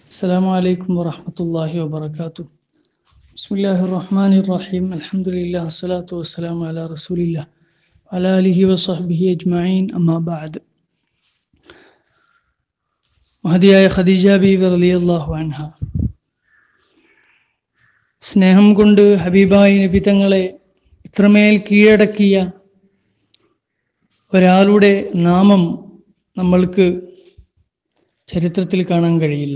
السلام عليكم ورحمة الله وبركاته بسم الله الرحمن الرحيم الحمد لله الصلاة والسلام على رسول الله وعلى آله وصحبه أجمعين أما بعد മഹതിയായ ഖദീജ ബീബി റളിയല്ലാഹു അൻഹ സ്നേഹം കൊണ്ട് ഹബീബായി നബി തങ്ങളെ ഇത്രമേൽ കീഴടക്കിയ ഒരാളുടെ നാമം നമ്മൾക്ക് ചരിത്രത്തിൽ കാണാൻ കഴിയില്ല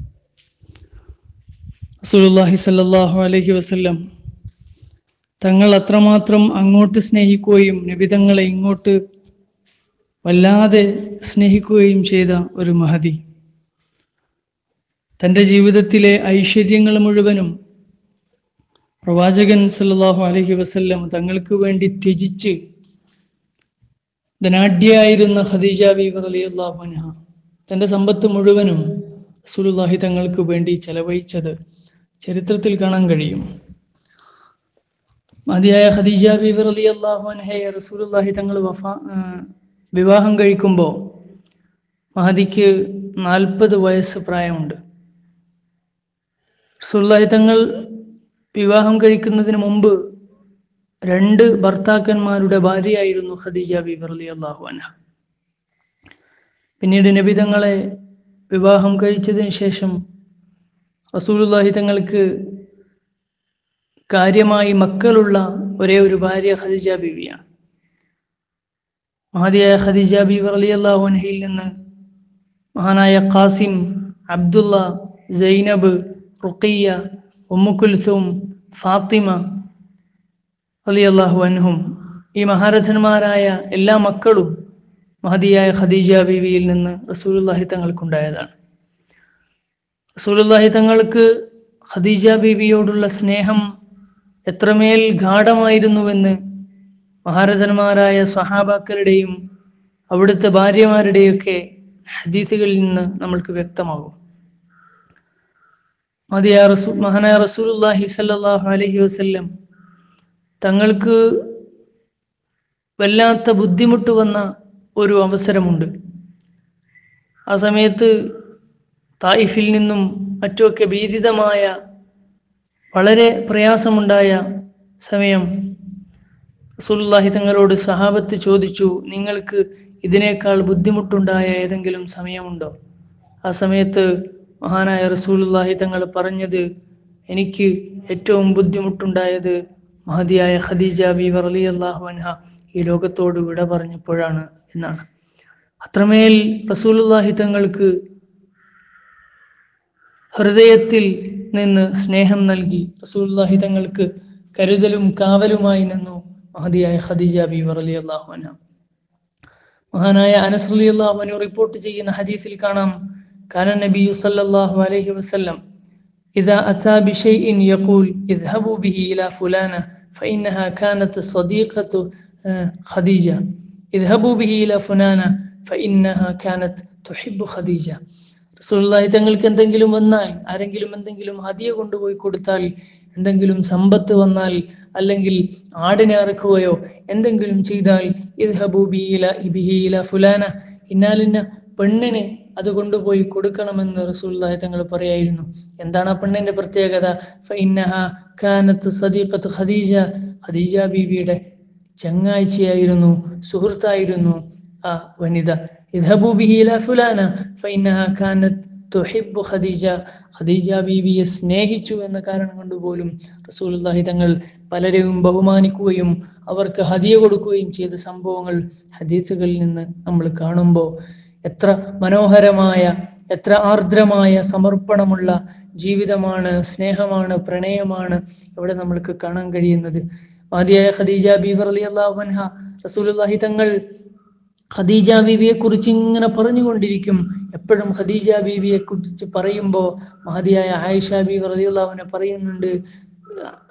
റസൂലുള്ളാഹി സല്ലല്ലാഹു അലൈഹി വസല്ലം തങ്ങൾ അത്രമാത്രം അങ്ങോട്ട് സ്നേഹിക്കുകയും നബി തങ്ങളെ ഇങ്ങോട്ട് വല്ലാതെ സ്നേഹിക്കുകയും ചെയ്ത ഒരു മഹതി തൻ്റെ ജീവിതത്തിലെ ഐശ്വര്യങ്ങൾ മുഴുവനും പ്രവാചകൻ സല്ലല്ലാഹു അലൈഹി വസല്ലം തങ്ങൾക്ക് വേണ്ടി ത്യജിച്ച് ധനാഢ്യയായിരുന്ന ഖദീജ ബീവി റളിയല്ലാഹു അൻഹ തൻ്റെ സമ്പത്ത് മുഴുവനും റസൂലുള്ളാഹി തങ്ങൾക്ക് വേണ്ടി ചെലവഴിച്ചത് ചരിത്രത്തിൽ കാണാൻ കഴിയും മതിയായ ഖദീജ ബീവി റളിയല്ലാഹു അൻഹയെ റസൂലുള്ളാഹി തങ്ങൾ വഫാ ആ, വിവാഹം കഴിക്കുമ്പോൾ മഹദിക്ക് നാൽപ്പത് വയസ്സ് പ്രായമുണ്ട് റസൂലുള്ളാഹി തങ്ങൾ വിവാഹം കഴിക്കുന്നതിന് മുമ്പ് രണ്ട് ഭർത്താക്കന്മാരുടെ ഭാര്യയായിരുന്നു ഖദീജ ബീവി റളിയല്ലാഹു അൻഹ പിന്നീട് നബി തങ്ങളെ വിവാഹം കഴിച്ചതിന് ശേഷം റസൂലുള്ളാഹി തങ്ങൾക്ക് കാര്യമായി മക്കളുള്ള ഒരേ ഒരു ഭാര്യ ഖദീജ ബീവിയാണ് മഹതിയായ ഖദീജ ബീവി റളിയല്ലാഹു അൻഹയിൽ നിന്ന് മഹാനായ Qasim Abdullah Zainab Ruqayya Umm Kulthum Fatima റളിയല്ലാഹു അൻഹും ഈ മഹാരഥന്മാരായ എല്ലാ മക്കളും മഹതിയായ ഖദീജ ബീവിയിൽ നിന്ന് റസൂലുള്ളാഹി തങ്ങൾക്കുണ്ടായതാണ് റസൂലുള്ളാഹി തങ്ങൾക്ക് ഖദീജ ബീവിയോടുള്ള സ്നേഹം എത്രമേൽ ഗാഠമായിരുന്നുവെന്ന് മഹാരഥന്മാരായ സഹാബാക്കളുടെയും അവിടുത്തെ ഭാര്യമാരുടെയൊക്കെ ഹദീസുകളിൽ നിന്ന് നമ്മൾക്ക് വ്യക്തമാകും മതിയായ റസൂ മഹാനായ റസൂലുള്ളാഹി സല്ലല്ലാഹു അലൈഹി വസല്ലം തങ്ങൾക്ക് വല്ലാത്ത ബുദ്ധിമുട്ട് വന്ന ഒരു അവസരമുണ്ട് ആ സമയത്ത് തായിഫിൽ നിന്നും മറ്റുമൊക്കെ ഭീതിതമായ വളരെ പ്രയാസമുണ്ടായ സമയം റസൂലുള്ളാഹി തങ്ങളോട് സഹാബത്ത് ചോദിച്ചു നിങ്ങൾക്ക് ഇതിനേക്കാൾ ബുദ്ധിമുട്ടുണ്ടായ ഏതെങ്കിലും സമയമുണ്ടോ ആ സമയത്ത് മഹാനായ റസൂലുള്ളാഹി തങ്ങൾ പറഞ്ഞത് എനിക്ക് ഏറ്റവും ബുദ്ധിമുട്ടുണ്ടായത് മഹതിയായ ഖദീജ ബീവി റളിയല്ലാഹു അൻഹ ഈ ലോകത്തോട് വിട പറഞ്ഞപ്പോഴാണ് എന്നാണ് അത്രമേൽ റസൂലുള്ളാഹി തങ്ങൾക്ക് ഹൃദയത്തിൽ നിന്ന് സ്നേഹം നൽകി റസൂലുള്ളാഹി തങ്ങൾക്ക് കരുതലും കാവലുമായി നിന്നു മഹതിയായ ഖദീജ ബീവി റളിയല്ലാഹു അൻഹ മഹാനായ അനസ് റളിയല്ലാഹു അൻഹു റിപ്പോർട്ട് ചെയ്യുന്ന ഹദീസിൽ കാണാം കാന നബി സല്ലല്ലാഹു അലൈഹി വസല്ലം إذا أتى بشيء يقول اذهبوا به إلى فلانة فإنها كانت صديقة آه، خديجة اذهبوا به إلى فلانة فإنها كانت تحب خديجة റസൂലുള്ളാഹി തങ്ങൾക്ക് എന്തെങ്കിലും വന്നാൽ ആരെങ്കിലും എന്തെങ്കിലും ഹദിയ കൊണ്ടുപോയി കൊടുത്താൽ എന്തെങ്കിലും സമ്പത്ത് വന്നാൽ അല്ലെങ്കിൽ ആടിനെ അറക്കുകയോ എന്തെങ്കിലും ചെയ്താൽ ഇദ്ഹബൂ ബിഹില ബിഹില ഫുലാന ഇന്നാലിന്ന പെണ്ണിന് അത് കൊണ്ടുപോയി കൊടുക്കണമെന്ന് റസൂലുള്ളാഹി തങ്ങൾ പറയായിരുന്നു എന്താണ് ആ പെണ്ണിന്റെ പ്രത്യേകത ഫഇന്നഹ കാനത്ത് സദീഖത്ത് ഖദീജ ഖദീജ ബീവിയുടെ ചങ്ങാഴ്ചയായിരുന്നു സുഹൃത്തായിരുന്നു ആ വനിത ഇദ്ഹബൂ ബിഹി ഇലാ ഫുലാന ഫഇന്നഹ കാനത്ത് തുഹിബ്ബു ഖദീജ ഖദീജ ബീവിയെ സ്നേഹിച്ചു എന്ന കാരണം കൊണ്ട് പോലും റസൂലുള്ളാഹി തങ്ങൾ പലരെയും ബഹുമാനിക്കുകയും അവർക്ക് ഹദിയ കൊടുക്കുകയും ചെയ്ത സംഭവങ്ങൾ ഹദീസുകളിൽ നിന്ന് നമ്മൾ കാണുമ്പോൾ എത്ര മനോഹരമായ എത്ര ആർദ്രമായ സമർപ്പണമുള്ള ജീവിതമാണ് സ്നേഹമാണ് പ്രണയമാണ് ഇവിടെ നമ്മൾക്ക് കാണാൻ കഴിയുന്നത് ആദ്യമായ ഖദീജ ബീവർ അലി അള്ളാഹു അൻഹ റസൂലുള്ളാഹി തങ്ങൾ ഖദീജ ബീവിയെ കുറിച്ച് ഇങ്ങനെ പറഞ്ഞുകൊണ്ടിരിക്കും എപ്പോഴും ഖദീജ ബീവിയെ കുറിച്ച് പറയുമ്പോൾ മഹതിയായ ആയിഷ ബീവി റളിയല്ലാഹുവിനെ പറയുന്നുണ്ട്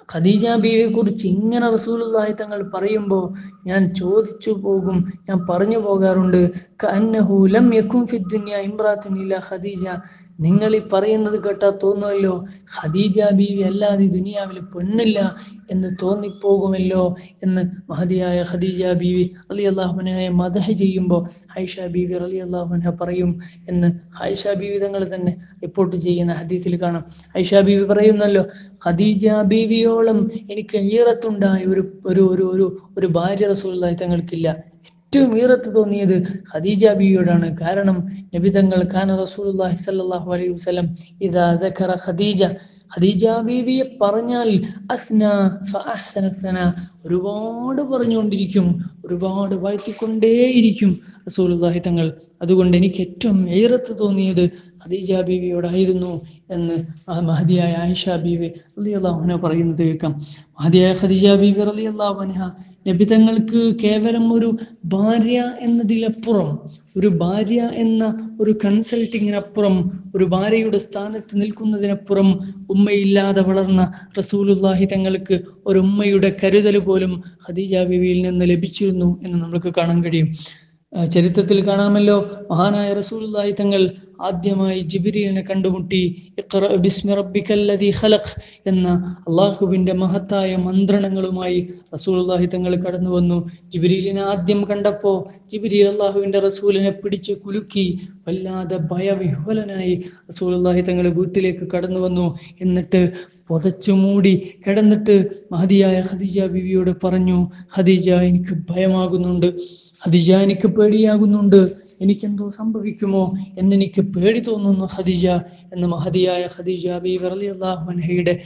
ഖദീജ ബീവിയെ കുറിച്ച് ഇങ്ങനെ റസൂലുള്ളാഹി തങ്ങൾ പറയുമ്പോൾ ഞാൻ ചോദിച്ചു പോകും ഞാൻ പറഞ്ഞു പോകാറുണ്ട് കഅന്നഹു ലം യകുൻ ഫി ദുനിയ ഇംറാത്തുൻ ഇല്ല ഖദീജ നിങ്ങൾ ഈ പറയുന്നത് കേട്ടാൽ തോന്നുമല്ലോ ഖദീജ ബീവി അല്ലാതെ ഈ ദുനിയാവിൽ പെണ്ണില്ല എന്ന് തോന്നിപ്പോകുമല്ലോ എന്ന് മഹതിയായ ഖദീജ ബീവി അലി അള്ളാഹുനെ മദഹ ചെയ്യുമ്പോൾ ഹൈഷ ബീവി അലി അള്ളാഹുന പറയും എന്ന് ഹൈഷ ബീവി തങ്ങൾ തന്നെ റിപ്പോർട്ട് ചെയ്യുന്ന ഹദീസിൽ കാണാം ഹൈഷ ബീവി പറയുന്നല്ലോ ഖദീജ ബീവിയോളം എനിക്ക് ഈറത്തുണ്ടായ ഒരു ഒരു ഒരു ഒരു ഒരു ഭാര്യ റസൂലുള്ളാഹി തങ്ങൾക്കില്ല ഏറ്റവും ഈറത്ത് തോന്നിയത് ഖദീജ ബീവിയോടാണ് കാരണം നബി തങ്ങൾ ഖാന റസൂലുള്ളാഹി സ്വല്ലല്ലാഹു അലൈഹി വസല്ലം ഇദാ ദക്കറ ഖദീജ ഖദീജ ബീവിയെ പറഞ്ഞാൽ അസ്ന ഫഅഹ്സന സന ഒരുപാട് പറഞ്ഞുകൊണ്ടിരിക്കും ഒരുപാട് വാഴ്ത്തിക്കൊണ്ടേയിരിക്കും റസൂലുള്ളാഹി തങ്ങൾ അതുകൊണ്ട് എനിക്ക് ഏറ്റവും ഏറത്ത് തോന്നിയത് ഖദീജ ബീവിയോടായിരുന്നു എന്ന് ആ മഹദിയായ ആയിഷ ബീവി റളിയല്ലാഹുന പറയുന്നത് കേൾക്കാം മഹദിയായ ഖദീജ ബീവി റളിയല്ലാഹു അൻഹ നബി തങ്ങൾക്ക് കേവലം ഒരു ഭാര്യ എന്നതിലപ്പുറം ഒരു ഭാര്യ എന്ന ഒരു കൺസൾട്ടിങ്ങിനപ്പുറം ഒരു ഭാര്യയുടെ സ്ഥാനത്ത് നിൽക്കുന്നതിനപ്പുറം ഉമ്മയില്ലാതെ വളർന്ന റസൂലുള്ളാഹി തങ്ങൾക്ക് ഒരു ഉമ്മയുടെ കരുതൽ പോലും ഖദീജ ബീവിയിൽ നിന്ന് ലഭിച്ചിരുന്നു എന്ന് നമുക്ക് കാണാൻ കഴിയും ആ, ചരിത്രത്തിൽ കാണാമല്ലോ മഹാനായ റസൂലുള്ളാഹി തങ്ങൾ ആദ്യമായി ജിബിരിലിനെ കണ്ടുമുട്ടി ഇഖ്റ ബിസ്മി റബ്ബിക്കല്ലദീ ഖലഖ് എന്ന അള്ളാഹുവിൻ്റെ മഹത്തായ മന്ത്രണങ്ങളുമായി റസൂലുള്ളാഹി തങ്ങൾ കടന്നു വന്നു ജിബിരിലിനെ ആദ്യം കണ്ടപ്പോൾ ജിബിരിൽ അള്ളാഹുവിൻ്റെ റസൂലിനെ പിടിച്ച് കുലുക്കി വല്ലാതെ ഭയവിഹ്വലനായി റസൂലുള്ളാഹി തങ്ങൾ വീട്ടിലേക്ക് കടന്നു വന്നു എന്നിട്ട് പുതച്ചു മൂടി കിടന്നിട്ട് മഹതിയായ ഖദീജ ബിവിയോട് പറഞ്ഞു ഖദീജ എനിക്ക് ഭയമാകുന്നുണ്ട് ഖദീജ എനിക്ക് പേടിയാകുന്നുണ്ട് എനിക്കെന്തോ സംഭവിക്കുമോ എന്നെനിക്ക് പേടി തോന്നുന്നു ഖദീജ എന്ന് മഹതിയായ ഖദീജ ബീവി റളിയല്ലാഹു അൻഹയുടെ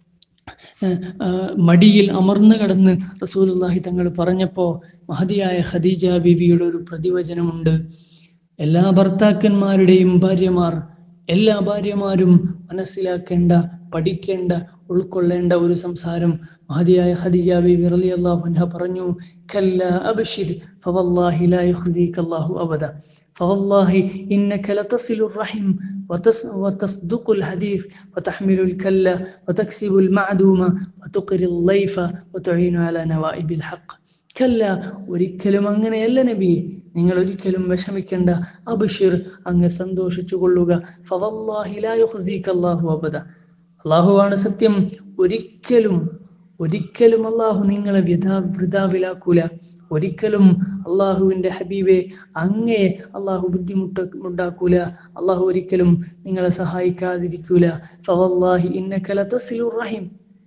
ഏഹ്, ആ, മടിയിൽ അമർന്നു കിടന്ന് റസൂലുള്ളാഹി തങ്ങൾ പറഞ്ഞപ്പോൾ മഹതിയായ ഖദീജ ബീവിയുടെ ഒരു പ്രതിവചനമുണ്ട് എല്ലാ ഭർത്താക്കന്മാരുടെയും ഭാര്യമാർ എല്ലാ ഭാര്യമാരും മനസ്സിലാക്കേണ്ട പഠിക്കേണ്ട ഉൾക്കൊള്ളേണ്ട ഒരു സംസാരം മഹതിയായ ഖദീജ ബീബി റളിയല്ലാഹു അൻഹ പറഞ്ഞു കല്ല അബ്ശിർ ഫവല്ലാഹി ലാ യുഖ്സിക അല്ലാഹു അബദ فوالله إنك لتصل الرحم وتص وتصدق الحديث وتحمل الكلة وتكسب المعدوم وتقري الضيف وتعين على نوائب الحق കല്ല ഒരിക്കലും അങ്ങനെയല്ല നബിയെ നിങ്ങൾ ഒരിക്കലും വിഷമിക്കേണ്ട അബുഷിർ അങ്ങ് സന്തോഷിച്ചു കൊള്ളുക ഫവല്ലാഹി ലാ യുഖ്സിക അല്ലാഹു അബദ അള്ളാഹുവാണ് സത്യം ഒരിക്കലും ഒരിക്കലും അള്ളാഹു നിങ്ങളെ വ്യഥാ വൃതാവിലാക്കൂല ഒരിക്കലും അള്ളാഹുവിൻ്റെ ഹബീബെ അങ്ങേ അള്ളാഹു ബുദ്ധിമുട്ട് ഉണ്ടാക്കൂല അള്ളാഹു ഒരിക്കലും നിങ്ങളെ സഹായിക്കാതിരിക്കൂല ഫവല്ലാഹി ഇന്നക ലതസിലുർ റഹിം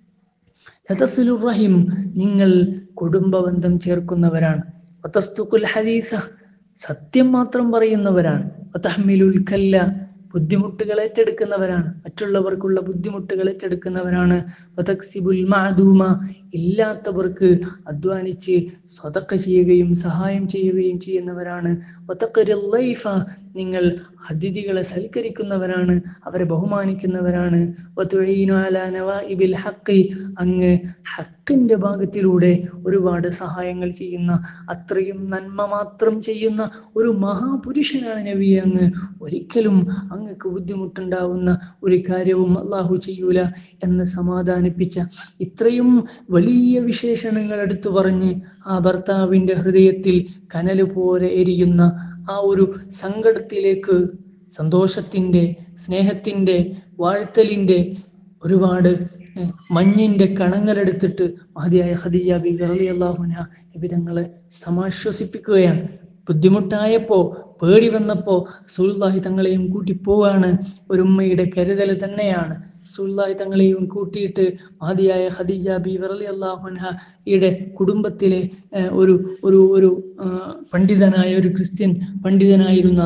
ലതസിലുർ റഹിം നിങ്ങൾ കുടുംബബന്ധം ചേർക്കുന്നവരാണ് വതസ്തുഖുൽ ഹദീസ സത്യം മാത്രം പറയുന്നവരാണ് വതഹ്മിലുൽ കല്ല ബുദ്ധിമുട്ടുകൾ ഏറ്റെടുക്കുന്നവരാണ് മറ്റുള്ളവർക്കുള്ള ബുദ്ധിമുട്ടുകൾ ഏറ്റെടുക്കുന്നവരാണ് വതക്സിബുൽ മഅദൂമ ഇല്ലാത്തവർക്ക് അധ്വാനിച്ച് സ്വതക്ക ചെയ്യുകയും സഹായം ചെയ്യുകയും ചെയ്യുന്നവരാണ് വതഖറിൽ ലൈഫ നിങ്ങൾ അതിഥികളെ സൽക്കരിക്കുന്നവരാണ് അവരെ ബഹുമാനിക്കുന്നവരാണ് വതുഈനു അലാ നവാഇബിൽ ഹഖ് അങ്ങ് ഹക്കിന്റെ ഭാഗത്തിലൂടെ ഒരുപാട് സഹായങ്ങൾ ചെയ്യുന്ന അത്രയും നന്മ മാത്രം ചെയ്യുന്ന ഒരു മഹാപുരുഷനാണ് നബി അങ്ങ് ഒരിക്കലും അങ്ങക്ക് ബുദ്ധിമുട്ടുണ്ടാവുന്ന ഒരു കാര്യവും അള്ളാഹു ചെയ്യൂല എന്ന് സമാധാനിപ്പിച്ച ഇത്രയും വലിയ വിശേഷണങ്ങൾ എടുത്തു പറഞ്ഞ് ആ ഭർത്താവിൻ്റെ ഹൃദയത്തിൽ കനല് പോലെ എരിയുന്ന ആ ഒരു സങ്കടത്തിലേക്ക് സന്തോഷത്തിൻ്റെ സ്നേഹത്തിൻ്റെ വാഴ്ത്തലിൻ്റെ ഒരുപാട് ഏഹ്, മഞ്ഞിൻ്റെ കണങ്ങളെടുത്തിട്ട് മഹതിയായ ഖദീജ ബിബി റളിയല്ലാഹുന നബി തങ്ങളെ സമാശ്വസിപ്പിക്കുകയാണ് ബുദ്ധിമുട്ടായപ്പോൾ പേടി വന്നപ്പോൾ സുൽദാഹി തങ്ങളെയും കൂട്ടി പോവാണ് ഒരു ഉമ്മയുടെ കരുതൽ തന്നെയാണ് സുൽദാഹി തങ്ങളെയും കൂട്ടിയിട്ട് മഹതിയായ ഖദീജ ബി വിറലി അള്ളാഹുൻഹയുടെ കുടുംബത്തിലെ ഏഹ്, ഒരു ഒരു ഒരു ആ, പണ്ഡിതനായ ഒരു ക്രിസ്ത്യൻ പണ്ഡിതനായിരുന്ന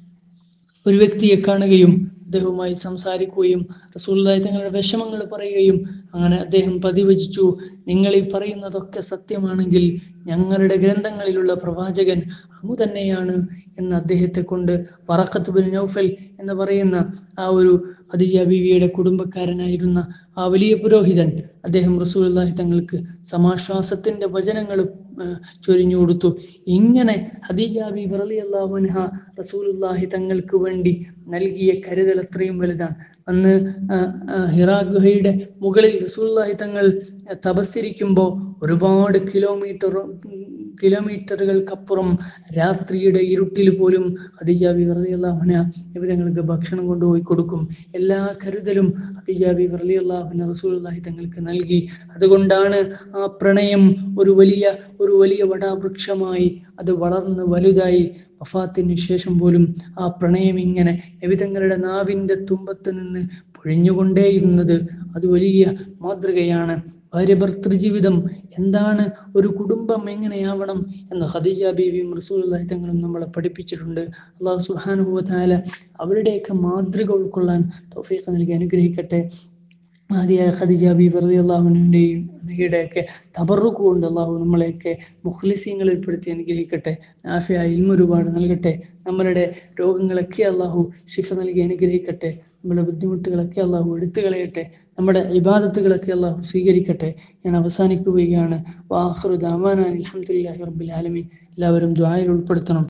ഒരു വ്യക്തിയെ കാണുകയും അദ്ദേഹവുമായി സംസാരിക്കുകയും റസൂലുള്ളാഹി തങ്ങളുടെ വിഷമങ്ങൾ പറയുകയും അങ്ങനെ അദ്ദേഹം പതിവചിച്ചു നിങ്ങൾ ഈ പറയുന്നതൊക്കെ സത്യമാണെങ്കിൽ ഞങ്ങളുടെ ഗ്രന്ഥങ്ങളിലുള്ള പ്രവാചകൻ അങ്ങു തന്നെയാണ് എന്ന് അദ്ദേഹത്തെ കൊണ്ട് വറക്കത്ത് ബിൻ നൗഫൽ എന്ന് പറയുന്ന ആ ഒരു ഖദീജ ബീവിയുടെ കുടുംബക്കാരനായിരുന്ന ആ വലിയ പുരോഹിതൻ അദ്ദേഹം റസൂലുള്ളാഹി തങ്ങൾക്ക് സമാശ്വാസത്തിന്റെ വചനങ്ങൾ ചൊരിഞ്ഞു കൊടുത്തു ഇങ്ങനെ ഖദീജ ബീബി റളിയല്ലാഹു അൻഹ റസൂലുള്ളാഹി തങ്ങൾക്ക് വേണ്ടി നൽകിയ കരുതൽ അത്രയും വലുതാണ് അന്ന് ആ, ആ, ഹിറാ ഗുഹയുടെ മുകളിൽ റസൂലുള്ളാഹി തങ്ങൾ തപസ്സിരിക്കുമ്പോൾ ഒരുപാട് കിലോമീറ്റർ കിലോമീറ്ററുകൾക്കപ്പുറം രാത്രിയുടെ ഇരുട്ടിൽ പോലും ഹദിജാബി വെറുതെയല്ലാഹുന നബിതങ്ങൾക്ക് ഭക്ഷണം കൊണ്ടുപോയി കൊടുക്കും എല്ലാ കരുതലും ഹദിജാബി വെറുതെയല്ലാഹുന റസൂലുള്ളാഹി തങ്ങൾക്ക് നൽകി അതുകൊണ്ടാണ് ആ പ്രണയം ഒരു വലിയ ഒരു വലിയ വടാവൃക്ഷമായി അത് വളർന്ന് വലുതായി വഫാത്തിന് ശേഷം പോലും ആ പ്രണയം ഇങ്ങനെ നബിതങ്ങളുടെ നാവിൻ്റെ തുമ്പത്ത് നിന്ന് പൊഴിഞ്ഞുകൊണ്ടേയിരുന്നത് അത് വലിയ മാതൃകയാണ് ഭാര്യ ഭർത്തൃജീവിതം എന്താണ് ഒരു കുടുംബം എങ്ങനെയാവണം എന്ന് ഖദീജ ബീവിയും റസൂലുള്ളാഹി തങ്ങളും നമ്മളെ പഠിപ്പിച്ചിട്ടുണ്ട് അള്ളാഹു സുബ്ഹാനഹു വ തആല അവരുടെയൊക്കെ മാതൃക ഉൾക്കൊള്ളാൻ തൗഫീഖ് നൽകി അനുഗ്രഹിക്കട്ടെ ആദ്യമായ ഖദീജ ബീബി റളിയല്ലാഹുവിൻ്റെയും ഒക്കെ തബറുക്ക് കൊണ്ട് അള്ളാഹു നമ്മളെയൊക്കെ മുഖ്ലിസീങ്ങളിൽ പെടുത്തി അനുഗ്രഹിക്കട്ടെ നാഫിയ ഇൽമ ഒരുപാട് നൽകട്ടെ നമ്മളുടെ രോഗങ്ങളൊക്കെ അള്ളാഹു ശിഫ നൽകി അനുഗ്രഹിക്കട്ടെ നമ്മുടെ ബുദ്ധിമുട്ടുകളൊക്കെ അള്ളാഹു എടുത്തു കളയട്ടെ നമ്മുടെ ഇബാദത്തുകളൊക്കെ അള്ളാഹു സ്വീകരിക്കട്ടെ ഞാൻ അവസാനിക്കുകയാണ് വാഹ്റു ദാമാനാൻ അലഹമുല്ലാഹി റബ്ബിൽ ആലമീൻ എല്ലാവരും ദ്വായിൽ ഉൾപ്പെടുത്തണം